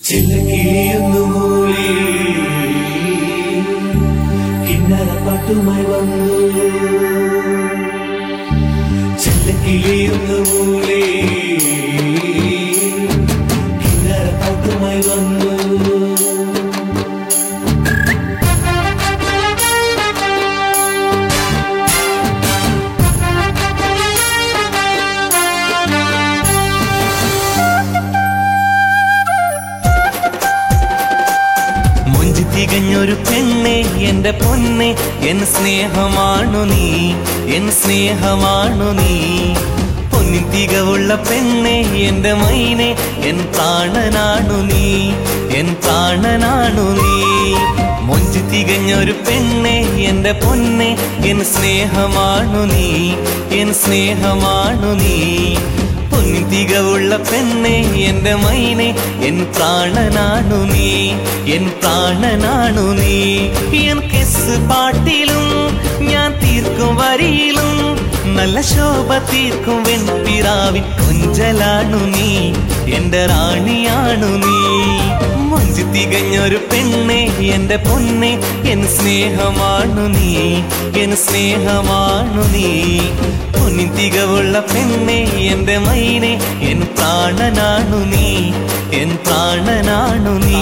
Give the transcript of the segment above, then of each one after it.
ചില്ലക്കിളിയൊന്നു മൂളി കിന്നര പാട്ടുമായി വന്നു ചില്ലക്കിളിയൊന്നു മൂളി കിന്നര പാട്ടുമായി വന്നു മുഞ്ചി തികഞ്ഞൊരു പെണ്ണെ എന്റെ പൊന്നെ എൻ സ്നേഹമാണു നീ എൻ സ്നേഹമാണു നീ പൊന്നിൻ തികവുള്ള പെണ്ണെ എന്റെ മൈനെ എൻ പ്രാണനാണു നീ എൻ പ്രാണനാണു നീ മൊഞ്ചി തികഞ്ഞൊരു പെണ്ണെ എന്റെ പൊന്നെ എൻ സ്നേഹമാണു നീ എൻ സ്നേഹമാണു നീ പൊന്നിൻ തികവുള്ള പെണ്ണെ എന്റെ മൈനെ എൻ പ്രാണനാണു നീ എൻ പ്രാണനാണു നീ എൻ കിസ് പാട്ടിലും ഞാൻ തീർക്കും വരിയിലും നല്ല ശോഭ തീർക്കും വെൺപിറാവിൻ കൊഞ്ചലാണു നീ എന്റെ റാണിയാണു നീ മൊഞ്ചി തികഞ്ഞൊരു പെണ്ണെ എന്റെ പൊന്നെ എൻ സ്നേഹമാണു നീ എൻ സ്നേഹമാണു നീ പൊന്നിൻ തികവുള്ള പെണ്ണെ എന്റെ മൈനെ എൻ പ്രാണനാണു നീ എൻ പ്രാണനാണു നീ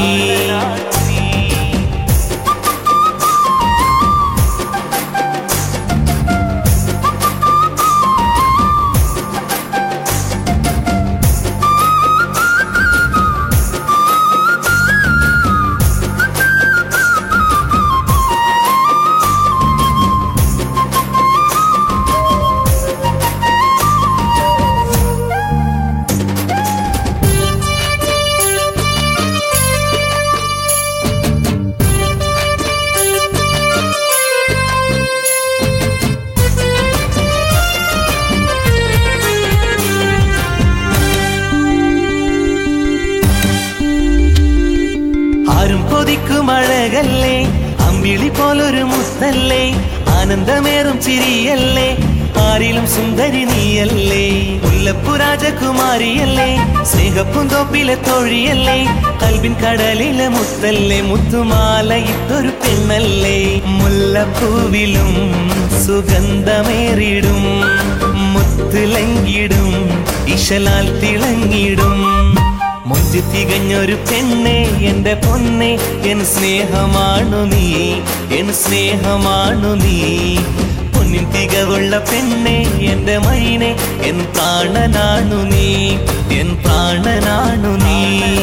ആരും കൊതിക്കും അഴകല്ലേ അമ്പിളി പോലൊരു മുത്തല്ലേ ആനന്ദമേറും ചിരിയല്ലേ ആരിലും സുന്ദരി നീയല്ലേ മുല്ലപ്പു രാജകുമാരിയല്ലേ സ്നേഹപ്പുന്തോപ്പിലെ തൊഴിയല്ലേ കൽവിൻ കടലിലെ മുത്തല്ലേ മുത്തുമാല ഇട്ടൊരു പെണ്ണല്ലേ മുല്ലപ്പൂവിലും സുഗന്ധമേറിടും മുത്തുലങ്കിടും ഇശലാൽ തിളങ്ങിടും മുഞ്ചി തികഞ്ഞൊരു പെണ്ണെ എന്റെ പൊന്നെ എൻ സ്നേഹമാണു നീ എൻ സ്നേഹമാണു നീ പൊന്നിൻ തികവുള്ള പെണ്ണെ എന്റെ മൈനെ എൻ പ്രാണനാണു നീ എൻ പ്രാണനാണു നീ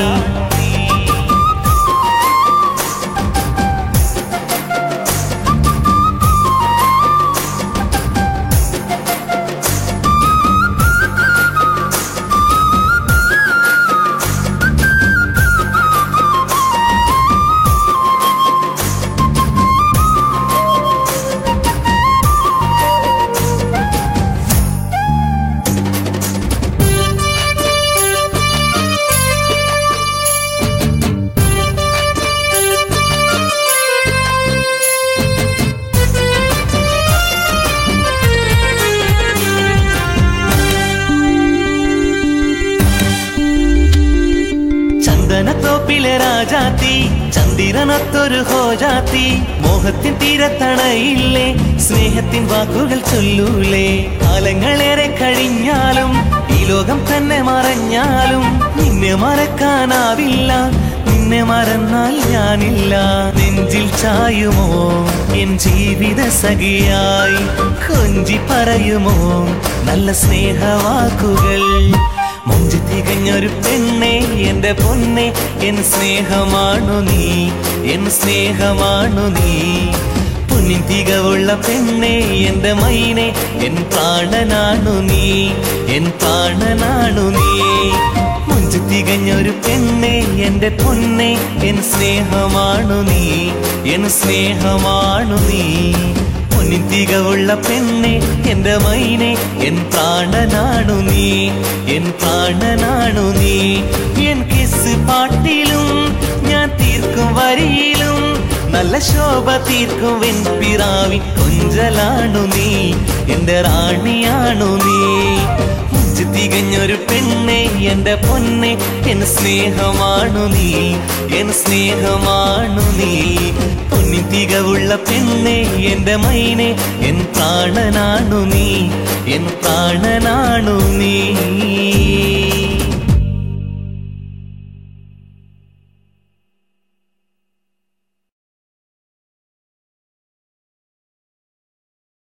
ചന്ദനത്തോപ്പിലെ രാജാത്തി ചന്ദിരനത്തൊരു ഹോജാത്തി മോഹത്തിൻ തീരത്തണയില്ലേ സ്നേഹത്തിൻ വാക്കുകൾ ചൊല്ലൂലേ കാലങ്ങളേറെ കഴിഞ്ഞാലും ഈ ലോകം തന്നെ മറഞ്ഞാലും നിന്നെ മറക്കാനാവില്ല നിന്നെ മറന്നാൽ ഞാനില്ല നെഞ്ചിൽ ചായുമോ എൻ ജീവിത സഖിയായി കൊഞ്ചി പറയുമോ നല്ല സ്നേഹവാക്കുകൾ മുഞ്ചി തികഞ്ഞൊരു പെണ്ണെ എന്റെ പൊന്നെ എൻ സ്നേഹമാണു നീ എൻ സ്നേഹമാണു നീ പൊന്നിൻ തികവുള്ള പെണ്ണെ എന്റെ മൈനെ എൻ പ്രാണനാണു നീ എൻ പ്രാണനാണു നീ മുഞ്ചി തികഞ്ഞൊരു പെണ്ണെ എന്റെ പൊന്നെ എൻ സ്നേഹമാണു നീ എൻ സ്നേഹമാണു നീ പൊന്നിൻ തികവുള്ള പെണ്ണെ എന്റെ മൈനെ എൻ പ്രാണനാണു നീ എൻ പ്രാണനാണു നീ എൻ കിസ് പാട്ടിലും ഞാൻ തീർക്കും വരിയിലും നല്ല ശോഭ തീർക്കും വെൺപിറാവിൻ കൊഞ്ചലാണു നീ എന്റെ റാണിയാണു നീ മുഞ്ച കൊഞ്ചു തികഞ്ഞൊരു പെണ്ണെ എന്റെ പൊന്നെ എൻ സ്നേഹമാണു നീ എൻ സ്നേഹമാണു നീ പൊന്നി തികവുള്ള പെണ്ണെ എന്റെ മൈനെ എൻ പ്രാണനാണു നീ എൻ പ്രാണനാണു നീ